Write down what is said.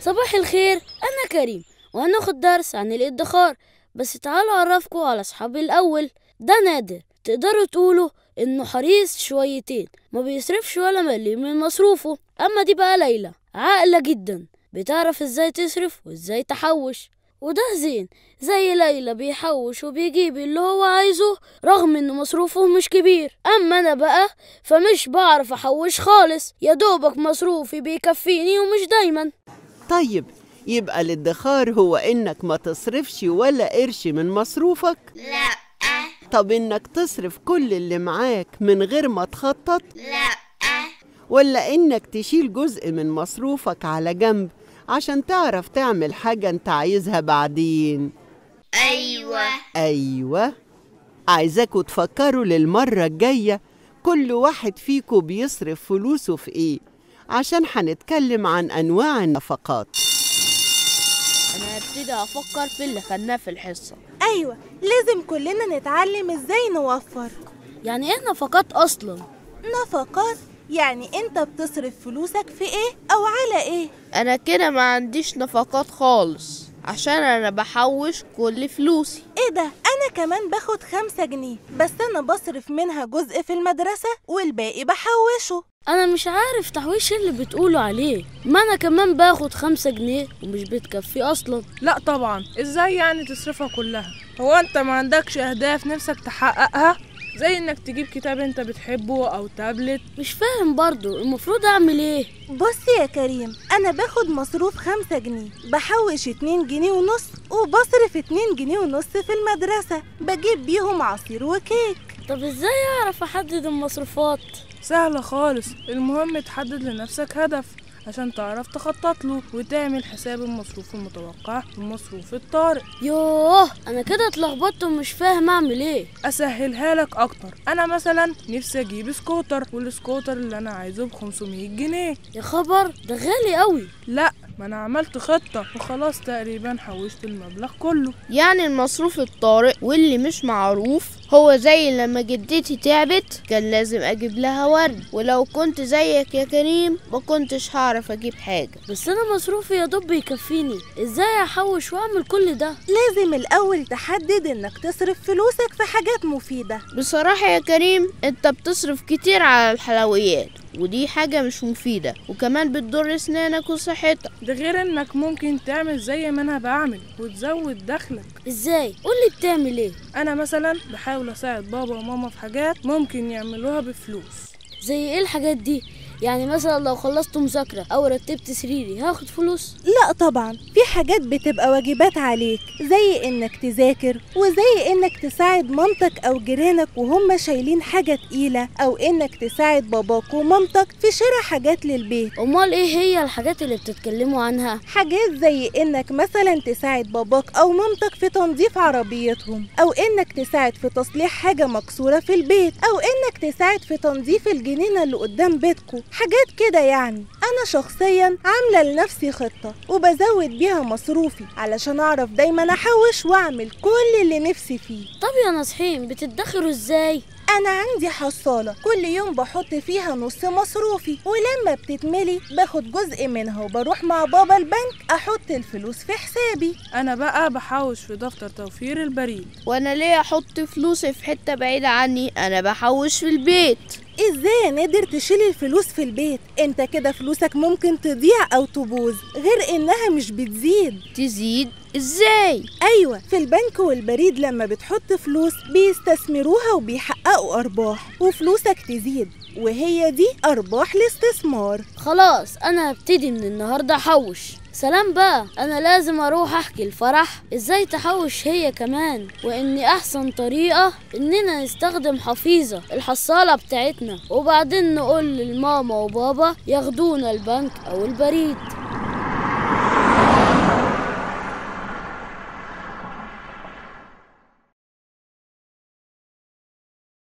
صباح الخير أنا كريم وهناخد درس عن الادخار بس تعالوا أعرفكم على أصحابي الأول ده نادر تقدروا تقولوا إنه حريص شويتين ما بيصرفش ولا مليم من مصروفه أما دي بقى ليلى عاقلة جدا بتعرف إزاي تصرف وإزاي تحوش وده زين زي ليلى بيحوش وبيجيب اللي هو عايزه رغم إن مصروفه مش كبير أما أنا بقى فمش بعرف أحوش خالص يا دوبك مصروفي بيكفيني ومش دايما طيب يبقى الادخار هو إنك ما تصرفش ولا قرش من مصروفك لا طب إنك تصرف كل اللي معاك من غير ما تخطط لا ولا إنك تشيل جزء من مصروفك على جنب عشان تعرف تعمل حاجة أنت عايزها بعدين أيوة أيوة عايزاكوا تفكروا للمرة الجاية كل واحد فيكوا بيصرف فلوسه في إيه عشان هنتكلم عن أنواع النفقات أنا هبتدي أفكر في اللي خدناه في الحصة أيوة لازم كلنا نتعلم إزاي نوفر يعني إيه نفقات أصلا؟ نفقات يعني أنت بتصرف فلوسك في إيه أو على إيه انا كده ما عنديش نفقات خالص عشان انا بحوش كل فلوسي إيه ده أنا كمان باخد خمسة جنيه بس أنا بصرف منها جزء في المدرسة والباقي بحوشه أنا مش عارف تحويش اللي بتقولوا عليه ما أنا كمان باخد خمسة جنيه ومش بتكفي أصلا لا طبعا ازاي يعني تصرفها كلها هو انت ما عندكش اهداف نفسك تحققها زي انك تجيب كتاب انت بتحبه او تابلت مش فاهم برضو المفروض أعمل إيه بص يا كريم أنا باخد مصروف خمسة جنيه بحوش اتنين جنيه ونص وبصرف اتنين جنيه ونص في المدرسة بجيب بيهم عصير وكيك طب إزاي أعرف أحدد المصروفات؟ سهلة خالص المهم تحدد لنفسك هدف عشان تعرف تخطط له وتعمل حساب المصروف المتوقع والمصروف الطارئ يوه أنا كده اتلخبطت ومش فاهم أعمل إيه اسهلها لك اكتر انا مثلا نفسي اجيب سكوتر والسكوتر اللي انا عايزه ب 500 جنيه يا خبر ده غالي قوي لا ما انا عملت خطة وخلاص تقريبا حوشت المبلغ كله يعني المصروف الطارئ واللي مش معروف هو زي لما جدتي تعبت كان لازم اجيب لها ورد ولو كنت زيك يا كريم ما كنتش هعرف اجيب حاجة بس أنا مصروفي يا دوب بيكفيني إزاي أحوش وأعمل كل ده؟ لازم الأول تحدد إنك تصرف فلوسك في حاجات مفيدة بصراحة يا كريم انت بتصرف كتير على الحلويات ودي حاجة مش مفيدة وكمان بتضر اسنانك وصحتك ده غير انك ممكن تعمل زي ما انا بعمل وتزود دخلك إزاي؟ قولي بتعمل إيه؟ انا مثلا بحاول اساعد بابا وماما في حاجات ممكن يعملوها بفلوس زي إيه الحاجات دي؟ يعني مثلا لو خلصت مذاكرة أو رتبت سريري هاخد فلوس؟ لا طبعا في حاجات بتبقى واجبات عليك زي انك تذاكر وزي انك تساعد مامتك او جيرانك وهم شايلين حاجة تقيلة او انك تساعد باباك ومامتك في شراء حاجات للبيت أمال إيه هي الحاجات اللي بتتكلموا عنها؟ حاجات زي انك مثلا تساعد باباك او مامتك في تنظيف عربيتهم او انك تساعد في تصليح حاجة مكسورة في البيت او انك تساعد في تنظيف الجنينة اللي قدام بيتكم حاجات كده يعني انا شخصيا عاملة لنفسي خطة وبزود بيها مصروفي علشان اعرف دايما احوش واعمل كل اللي نفسي فيه طب يا نصحين بتدخروا إزاي؟ انا عندي حصالة كل يوم بحط فيها نص مصروفي ولما بتتملي باخد جزء منها وبروح مع بابا البنك احط الفلوس في حسابي انا بقى بحوش في دفتر توفير البريد وانا ليه احط فلوسي في حتة بعيدة عني انا بحوش في البيت ازاي يا نادر تشيل الفلوس في البيت انت كده فلوسك ممكن تضيع او تبوظ غير انها مش بتزيد تزيد ازاي ايوه في البنك والبريد لما بتحط فلوس بيستثمروها وبيحققوا ارباح وفلوسك تزيد وهي دي ارباح الاستثمار خلاص أنا هبتدي من النهاردة أحوش سلام بقى أنا لازم أروح أحكي الفرح إزاي تحوش هي كمان وإن أحسن طريقة إننا نستخدم حفيظة الحصالة بتاعتنا وبعدين نقول للماما وبابا ياخدونا البنك أو البريد